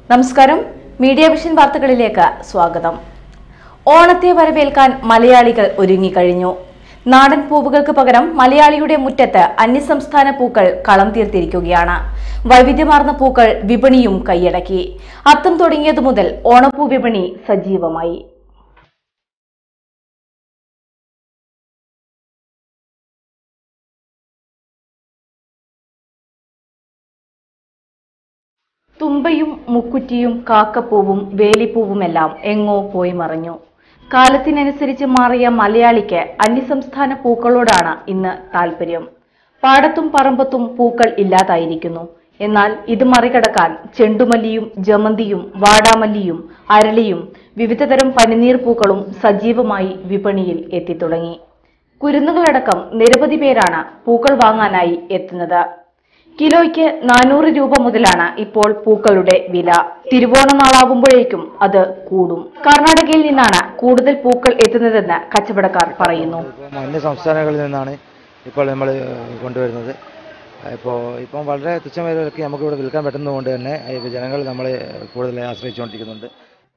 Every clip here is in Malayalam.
നമസ്കാരം മീഡിയ വിഷൻ വാർത്തകളിലേക്ക് സ്വാഗതം ഓണത്തെ വരവേൽക്കാൻ മലയാളികൾ ഒരുങ്ങിക്കഴിഞ്ഞു നാടൻ പൂവുകൾക്ക് പകരം മലയാളിയുടെ മുറ്റത്ത് അന്യസംസ്ഥാന പൂക്കൾ കളം തീർത്തിരിക്കുകയാണ് വൈവിധ്യമാർന്ന പൂക്കൾ വിപണിയും കൈയടക്കി അത്തം തുടങ്ങിയതു മുതൽ ഓണപ്പൂ വിപണി സജീവമായി തുമ്പയും മുക്കുറ്റിയും കാക്കപ്പൂവും വേലിപ്പൂവുമെല്ലാം എങ്ങോ പോയി മറഞ്ഞു കാലത്തിനനുസരിച്ച് മാറിയ മലയാളിക്ക് അന്യസംസ്ഥാന പൂക്കളോടാണ് ഇന്ന് താല്പര്യം പാടത്തും പറമ്പത്തും പൂക്കൾ ഇല്ലാതായിരിക്കുന്നു എന്നാൽ ഇത് മറികടക്കാൻ ചെണ്ടുമല്ലിയും ജമന്തിയും വാടാമല്ലിയും അരളിയും വിവിധതരം പനിനീർ പൂക്കളും സജീവമായി വിപണിയിൽ എത്തിത്തുടങ്ങി കുരുന്നുകളടക്കം നിരവധി പേരാണ് പൂക്കൾ വാങ്ങാനായി എത്തുന്നത് കിലോയ്ക്ക് നാനൂറ് രൂപ മുതലാണ് ഇപ്പോൾ പൂക്കളുടെ വില തിരുവോണനാളാകുമ്പോഴേക്കും അത് കൂടും കർണാടകയിൽ നിന്നാണ് കൂടുതൽ പൂക്കൾ എത്തുന്നതെന്ന് കച്ചവടക്കാർ പറയുന്നു ഇപ്പം അന്യ സംസ്ഥാനങ്ങളിൽ നിന്നാണ് ഇപ്പോൾ നമ്മൾ കൊണ്ടുവരുന്നത് ഇപ്പോൾ ഇപ്പം വളരെ തുച്ഛമായ വിലയ്ക്ക് നമുക്ക് ഇവിടെ വിൽക്കാൻ പറ്റുന്നതുകൊണ്ട് തന്നെ ഇപ്പോൾ ജനങ്ങൾ നമ്മളെ കൂടുതൽ ആശ്രയിച്ചുകൊണ്ടിരിക്കുന്നുണ്ട്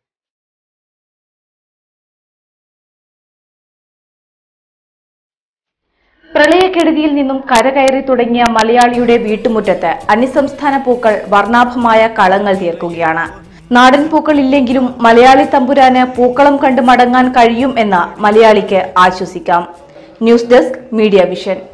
പ്രളയക്കെടുതിയിൽ നിന്നും കരകയറി തുടങ്ങിയ മലയാളിയുടെ വീട്ടുമുറ്റത്ത് അന്യസംസ്ഥാന പൂക്കൾ വർണ്ണാഭമായ കളങ്ങൾ തീർക്കുകയാണ് നാടൻ പൂക്കൾ ഇല്ലെങ്കിലും മലയാളി തമ്പുരാന് പൂക്കളം കണ്ട് മടങ്ങാൻ കഴിയും എന്ന് മലയാളിക്ക് ആശ്വസിക്കാം ന്യൂസ് ഡെസ്ക് മീഡിയ വിഷൻ